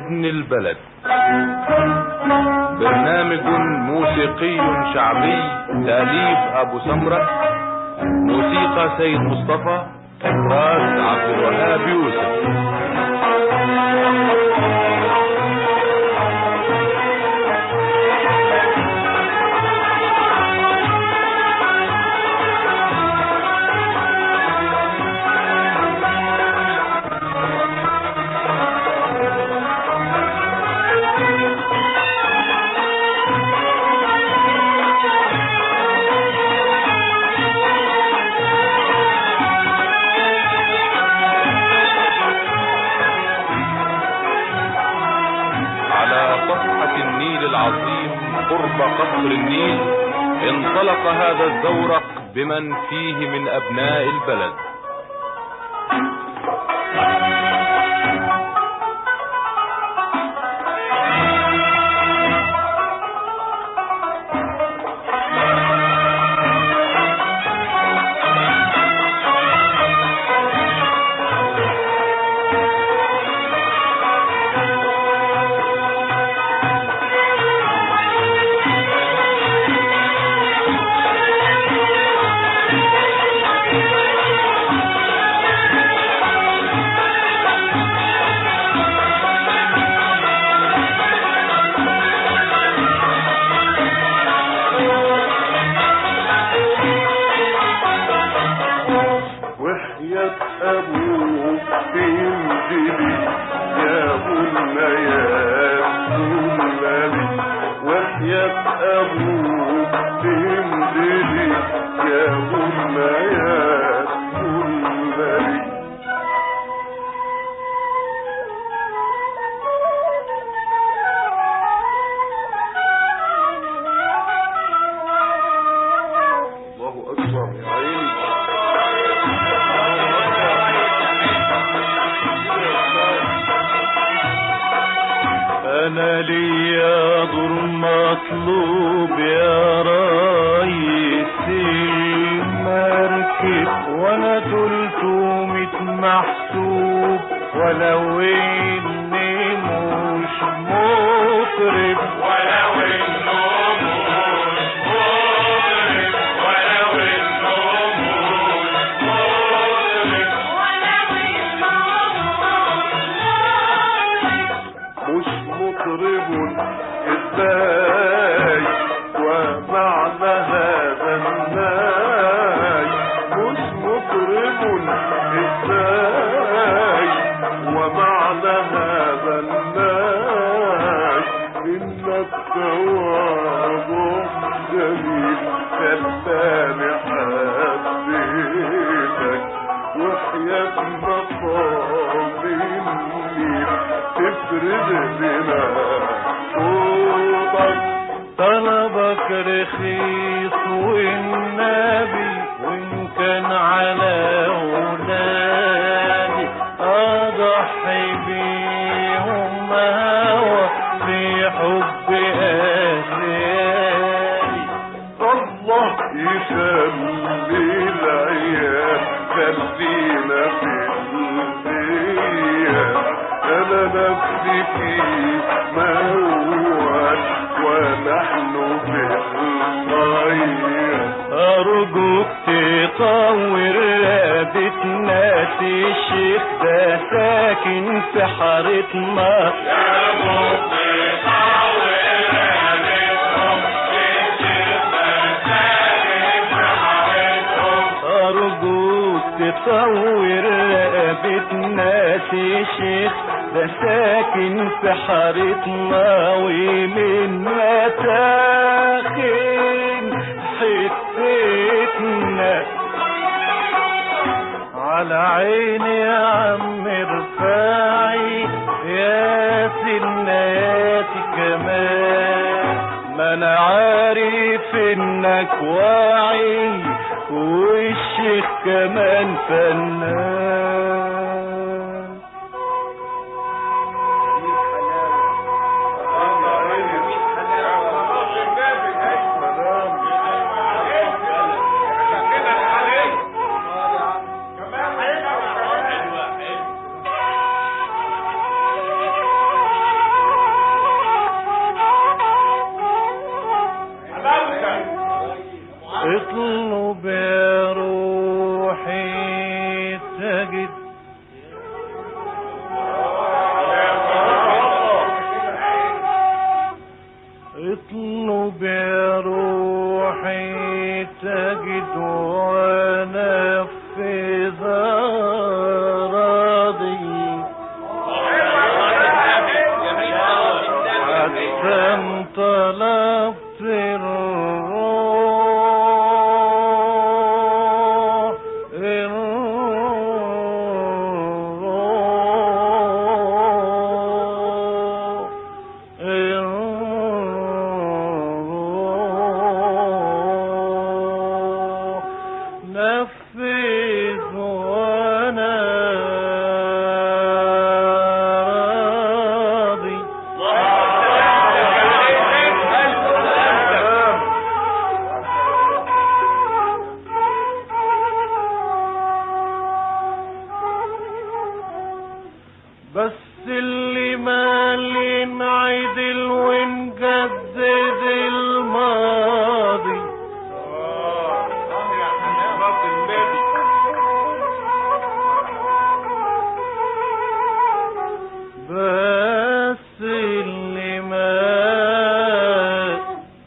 ابن البلد برنامج موسيقي شعبي تأليف أبو سمرة موسيقى سيد مصطفى إخراج عبد الوهاب يوسف على صفحة النيل العظيم قرب قصر النيل انطلق هذا الزورق بمن فيه من أبناء البلد وحياة أبوك تنزلي يا بنا يا بنالي وحياة أبوك تنزلي يا بنا يا بنالي الله أكبر يا عيني انا ليا دور مطلوب يا ريس المركب وانا تلتمت محسوب ولو اني مش مطرب ولو انه مش مطرب ولو انه مش مطرب مش مطرب ازاي ومعنى هذا الناي مش مطرب ازاي ومعنى هذا الناي انك تواضع جميل خلاني حبيتك وحياة مقام النيل تفرد لنا صوتك طلبك رخيص والنبي وان كان على اولادي اضحي بيهم هوى في حب اسيادي الله يخلي العيال خلينا في البيت انا نفسي في موال ونحن في المية أرجوك تطور رقبتنا الشيخ ده ساكن في حارتنا أرجوك تطور رقبتنا الشيخ ده ساكن في حارتنا ومن متاخن حتتنا على عيني يا عم رفاعي يا سناتي كمان ما انا عارف انك واعي والشيخ كمان فنان اطلب يا روحي تجد اطلب يا روحي تجد ونفذ راضي حتى طلبت الروح الروح الروح نفذ وانا راضي بس اللي مالين عدل ونجدد الماضي بس اللي مات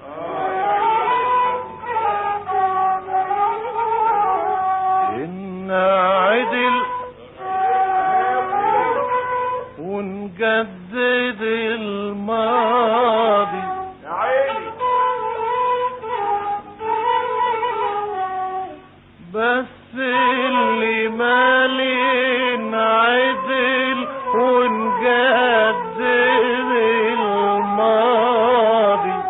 إن عدل ونجدد الماضي بس اللي مالين عدل ونجدد الماضي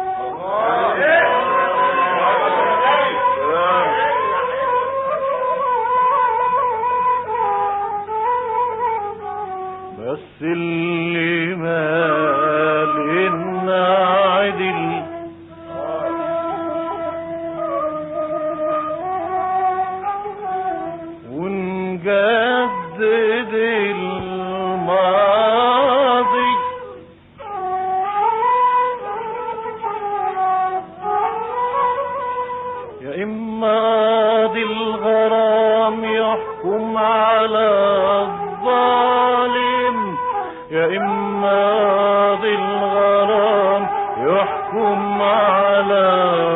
بس اللي مالين عدل ونجدد الماضي يا إما قاضي الغرام يحكم على الظالم يا إما قاضي الغرام يحكم على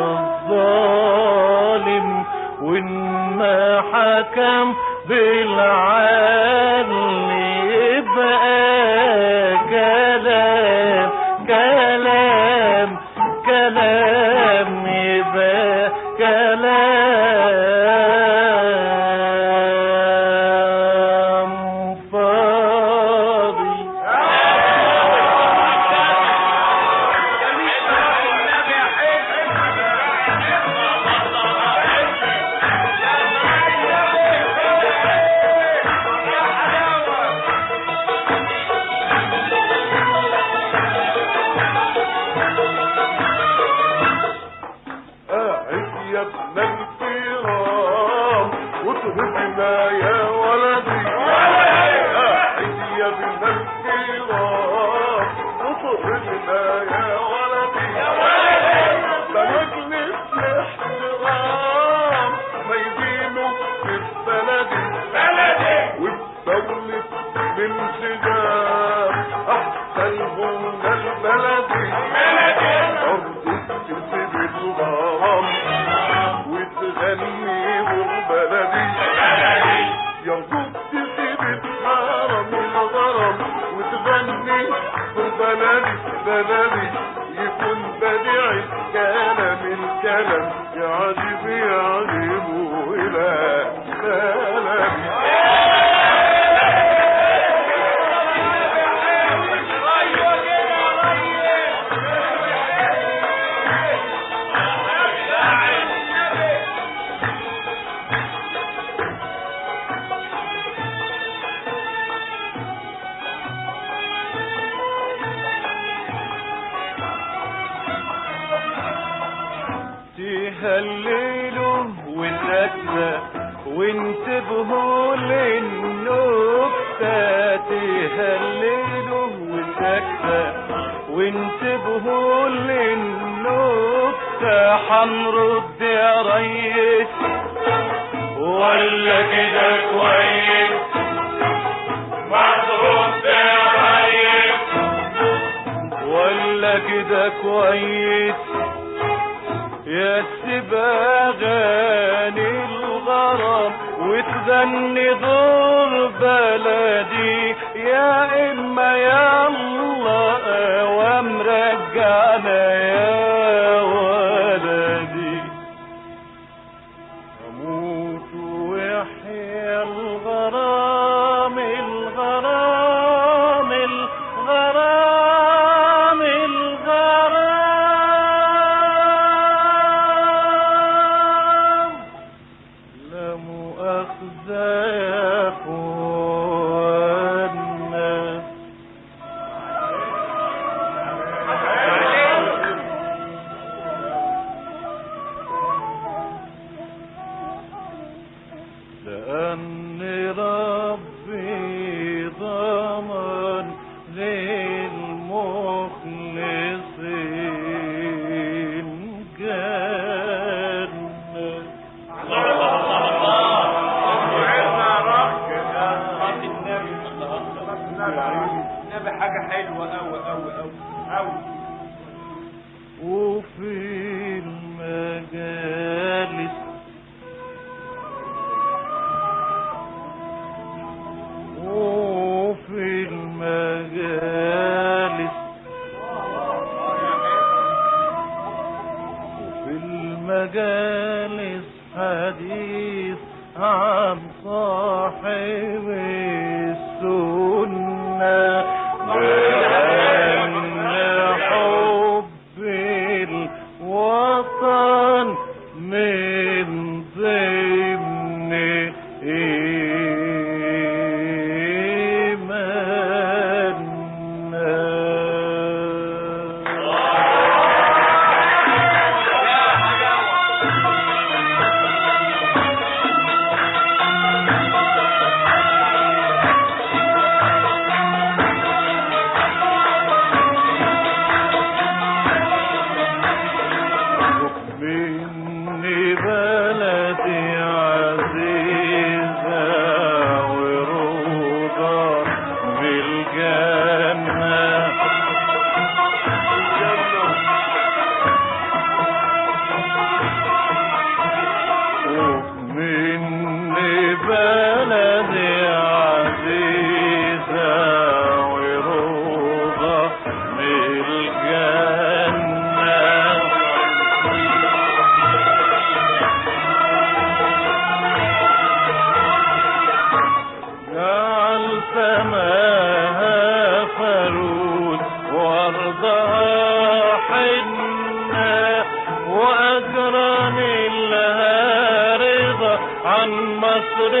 الظالم وإن ما حكم بالعدل يبقى كلام كلام كلام يبقى كلام فاضي قاعد يا ابن الكرام وتهبنا يا ولدي قاعد يا ابن الكرام وتهبنا يا ولدي ده مجلس الاحترام ما يدينه في بلدي وبدولة الانسجام احسن هنا البلدي أرض تسيب الغرام وتغني بلدي يرجوك تسيب الحرم الغرام وتغني بلدي بلدي يكون بديع الكلام الكلام يا عجيب يا عجيب إلى بلدي تهللوا والنكتة وانتبهوا للنكتة تهللوا والنكتة وانتبهوا للنكتة حنرد يا ريس ولا كده كويس مضروب يا ريس ولا كده كويس يا سباغاني الغرام وتغني دور بلدي يا اما يا الله ومرجعنا يا ولدي اموت ويحيى الغرام الغرام الغرام الغرام لا مؤاخذة يا اخوانا لأن ربي ضمن للمخلصين جنة نبي حاجة حلوة أوي أوي أوي أوي وفي المجالس وفي المجالس وفي المجالس حديث عن صاحب السنة لأن حب الوطن من ضمن إيماننا مني بلدي عزيزة وروضة بالجنة مني بلدي عزيزة وروضة بالجنة جعل سماها فرود وارضها حنة واجرني لها رضا عن مصر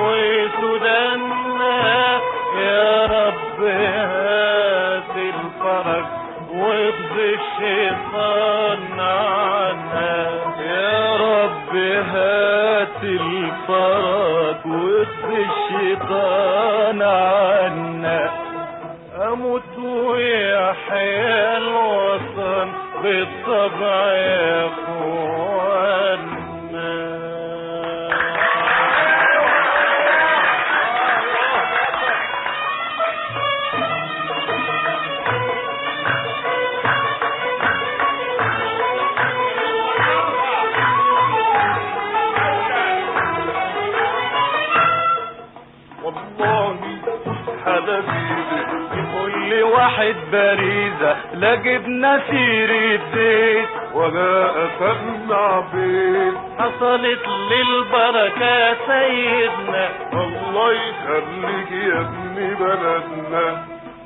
وسوداننا يا رب هات الفرج واخذ الشيطان عنا يا رب هات الفرج واخذ الشيطان عنا اموت ويحيى الوطن بالطبع يا اخوانا والله حبيبي كل واحد باريزة لا جبنا سيرة زيت ولا أسمع بيت حصلت للبركة يا سيدنا الله يخليك يا ابن بلدنا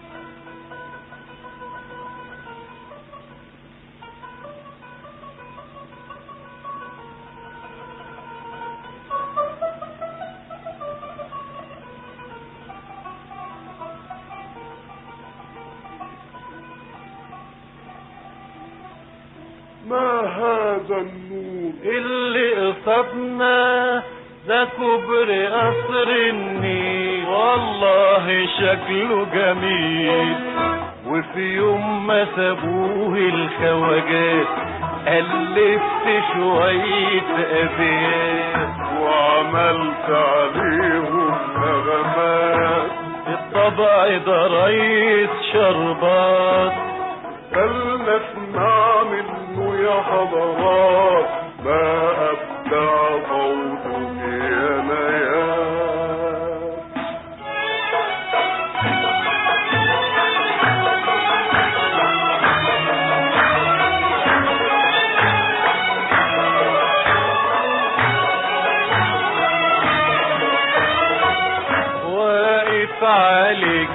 ما هذا النور اللي قصدنا ده كبر قصر النيل والله شكله جميل وفي يوم ما سابوه الخواجات ألفت شوية أبيات وعملت عليهم نغمات الطبع ده ريس شربات خلنا اسمع منه يا حضرات ما أبدع صوته يا نيات واقف عليك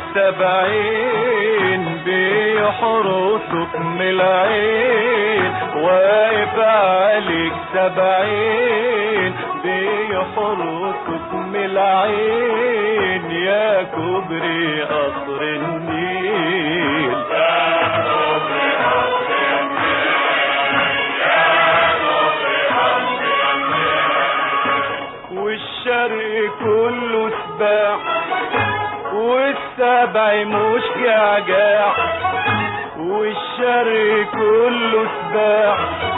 سبعين بيحرسك من العين واقف عليك سبعين بيحرسك من العين يا كبري قصر النيل والشرق كله سباع والسبع مش جعجاع والشرق كله سباع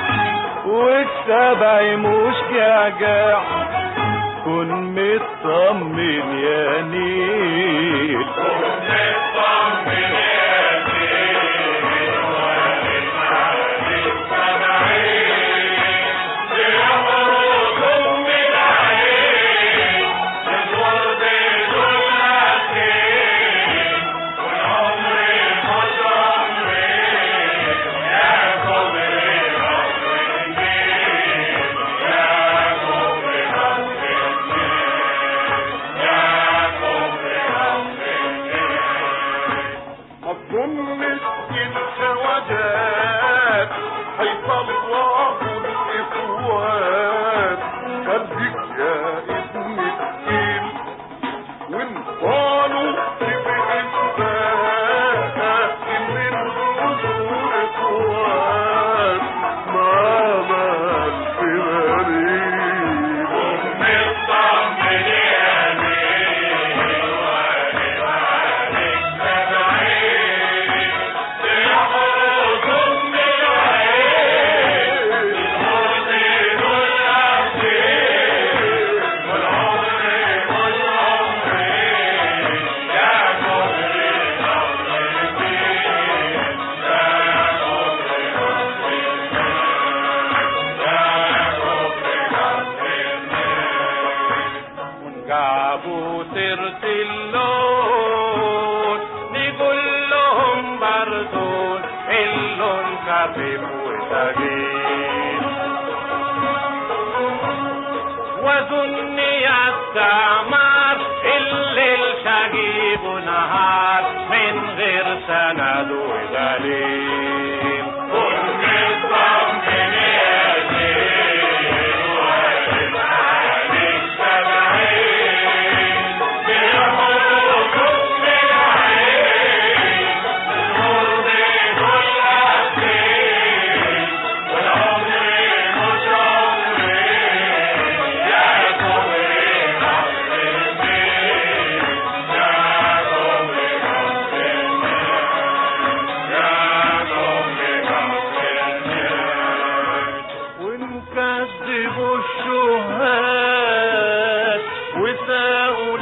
والسبع مش جعجاع كن مطمن يا نيل ما تظنش الخواجات هيطلعوا الاخوات خليك يا ابن الدين وان قالوا بإثبات ان الرسول اخوات ما عمل في غريب جابوا سيرة اللون نقول لهم برضون اللون خفيف وثقيل وظن يستعمر الليل شقيق نهار من غير سند ودليل ونكذبوا الشهاد وساقوا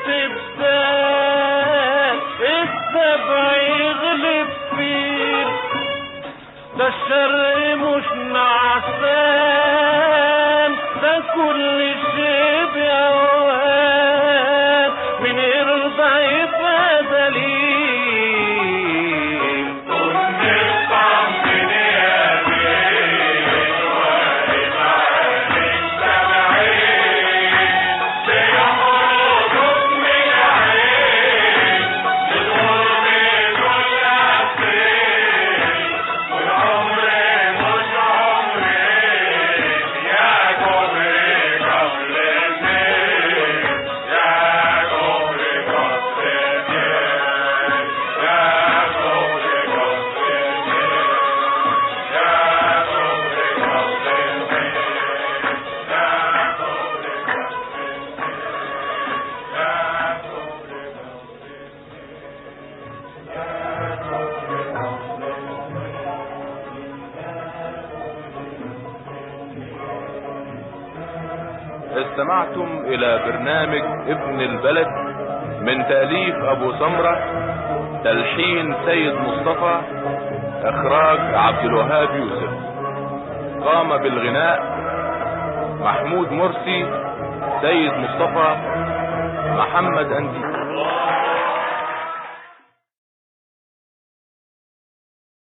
الاستبدال السبع يغلب فيه ده الشرق مش نعسان ده كل شيء بأوان من يرضى يبقى دليل يا كبري قبل استمعتم الى برنامج ابن البلد من تأليف ابو سمرة تلحين سيد مصطفى اخراج عبد الوهاب يوسف قام بالغناء محمود مرسي سيد مصطفى محمد اندي